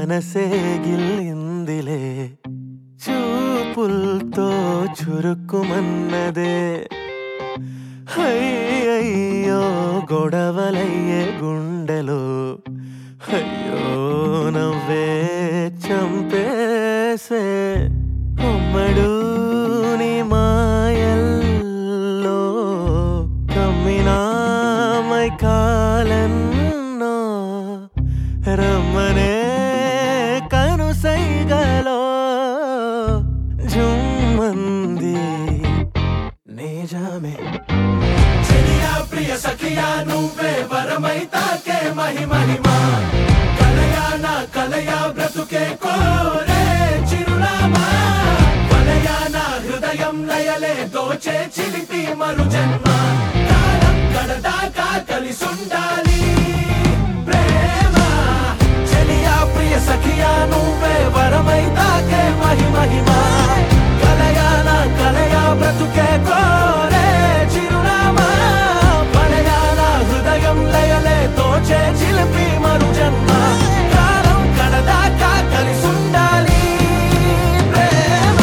మనసే గిల్లిందిలే చూపుల్తో చురుక్కుమన్నదే అయ్యయ్యో గొడవలయ్యే గుండెలో అయ్యో నవ్వే చంపేసే అమ్మడు నీ మాయల్లో కమ్మినామై కాలన్నో రమ్మనే కనుసైగలో జుమ్మంది నిజమే చెలియా ప్రియ సఖియా నువ్వే వరమై తాకే మహిమహిమా కలయా నా కలయా బ్రతుకే కోరే చిరునామా వలయా నా హృదయం లయలే దోచే చిలిపి మరు జన్మ కాలం గడదాకా కలిసుండాలి ప్రేమ చెలియా ప్రియ సఖియా నువ్వే వరమై తాకే మహిమహిమా కలయా నా కలయా బ్రతుకే కోరే చిరునామా పడయా నా హృదయం లయలే తోచే చిలిపి మరు జన్మ కాలం కడదాకా కలిసుండాలి ప్రేమ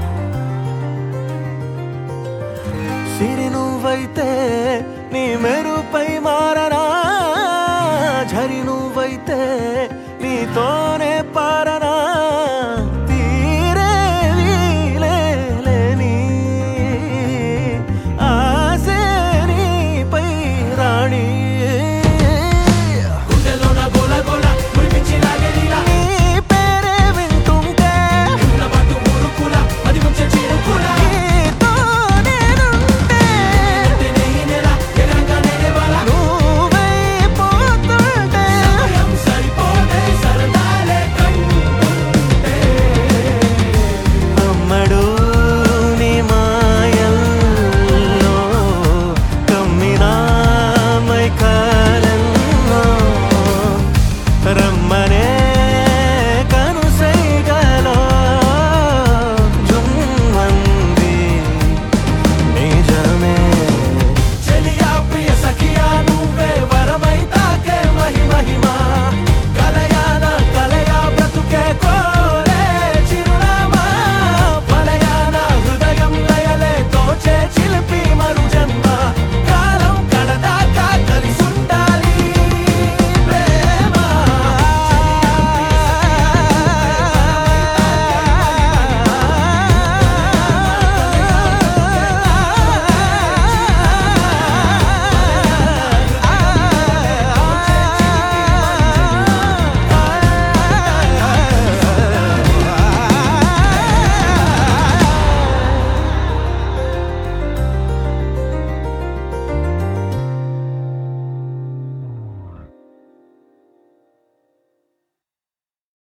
సిరి నువ్వైతే నీ మెరు